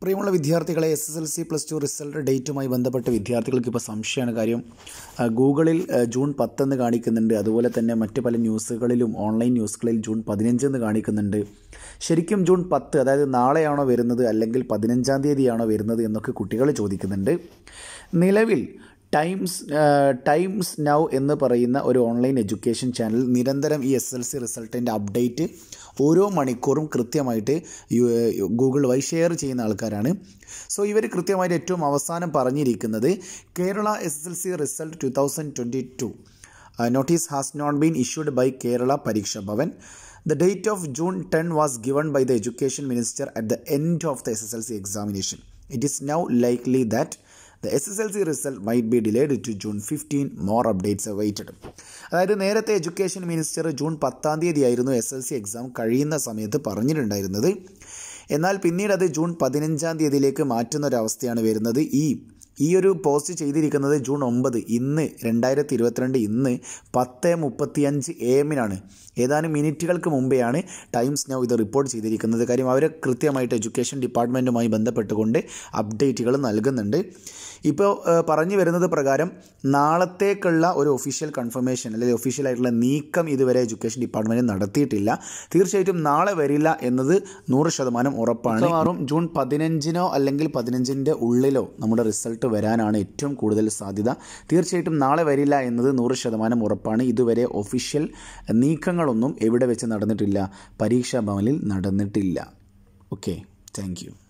പ്രിയമുള്ള വിദ്യാർത്ഥികളെ S S L C plus two result ഡേറ്റുമായി ബന്ധപ്പെട്ട് വിദ്യാർത്ഥികൾക്ക് ഇപ്പോൾ സംശയമാണ് കാര്യം ആ, ഗൂഗിളിൽ ആ, ജൂൺ പത്തെന്ന് കാണിക്കുന്നുണ്ട് അതുപോലെ തന്നെ മറ്റ് പല ന്യൂസുകളിലും ഓൺലൈൻ ന്യൂസുകളിൽ ജൂൺ പതിനഞ്ചെന്ന് കാണിക്കുന്നുണ്ട് ശരിക്കും ജൂൺ പത്ത് അതായത് നാളെയാണോ വരുന്നത് അല്ലെങ്കിൽ പതിനഞ്ചാം തീയതിയാണോ വരുന്നത് എന്നൊക്കെ കുട്ടികൾ ചോദിക്കുന്നുണ്ട് നിലവിൽ ടൈംസ് ടൈംസ് നൗ എന്ന് പറയുന്ന ഒരു ഓൺലൈൻ എഡ്യൂക്കേഷൻ ചാനൽ നിരന്തരം ഈ എസ് എൽ സി റിസൾട്ടിൻ്റെ അപ്ഡേറ്റ് ഓരോ മണിക്കൂറും കൃത്യമായിട്ട് യു- ഗൂഗിൾ വഴി ഷെയർ ചെയ്യുന്ന ആൾക്കാരാണ് സോ ഇവർ കൃത്യമായിട്ട് ഏറ്റവും അവസാനം പറഞ്ഞിരിക്കുന്നത് Kerala S L C result two thousand twenty two notice has not been issued by Kerala Pareeksha Bhavan The date of June 10 was given by the Education Minister at the end of the SSLC examination. It is now likely that the SSLC result might be delayed to June 15. More updates awaited. അതായത് നേരത്തെ education minister June പത്താം തീയതി ആയിരുന്നു S L C exam കഴിയുന്ന സമയത്ത് പറഞ്ഞിട്ടുണ്ടായിരുന്നത് എന്നാൽ പിന്നീട് അത് ജൂൺ പതിനഞ്ചാം തീയതിയിലേക്ക് മാറ്റുന്ന ഒരു അവസ്ഥയാണ് വരുന്നത് ഈ ഈ ഒരു പോസ്റ്റ് ചെയ്തിരിക്കുന്നത് ജൂൺ ഒമ്പത് ഇന്ന് രണ്ടായിരത്തി ഇരുപത്തിരണ്ട് ഇന്ന് പത്ത് മുപ്പത്തിയഞ്ച് എ എമ്മിനാണ് ഏതാനും മിനിറ്റുകൾക്ക് മുമ്പെയാണ് ടൈംസ് നൗ ഇത് റിപ്പോർട്ട് ചെയ്തിരിക്കുന്നത് കാര്യം അവർ കൃത്യമായിട്ട് എഡ്യൂക്കേഷൻ ഡിപ്പാർട്ട്മെൻറ്റുമായി ബന്ധപ്പെട്ടുകൊണ്ട് അപ്ഡേറ്റുകൾ നൽകുന്നുണ്ട് ഇപ്പോൾ ഏഹ്, പറഞ്ഞു വരുന്നത് പ്രകാരം നാളത്തേക്കുള്ള ഒരു ഒഫീഷ്യൽ കൺഫർമേഷൻ അല്ലെങ്കിൽ ഒഫീഷ്യൽ ആയിട്ടുള്ള നീക്കം ഇതുവരെ എഡ്യൂക്കേഷൻ ഡിപ്പാർട്ട്മെൻറ്റ് നടത്തിയിട്ടില്ല തീർച്ചയായിട്ടും നാളെ വരില്ല എന്നത് നൂറ് ശതമാനം ഉറപ്പാണ് മിക്കവാറും ജൂൺ പതിനഞ്ചിനോ അല്ലെങ്കിൽ പതിനഞ്ചിൻ്റെ ഉള്ളിലോ നമ്മുടെ റിസൾട്ട് വരാനാണ് ഏറ്റവും കൂടുതൽ സാധ്യത തീർച്ചയായിട്ടും നാളെ വരില്ല എന്നത് നൂറ് ശതമാനം ഉറപ്പാണ് ഇതുവരെ ഒഫീഷ്യൽ നീക്കങ്ങളൊന്നും എവിടെ വെച്ച് നടന്നിട്ടില്ല പരീക്ഷാ ഭവനിൽ നടന്നിട്ടില്ല ഓക്കെ താങ്ക് യു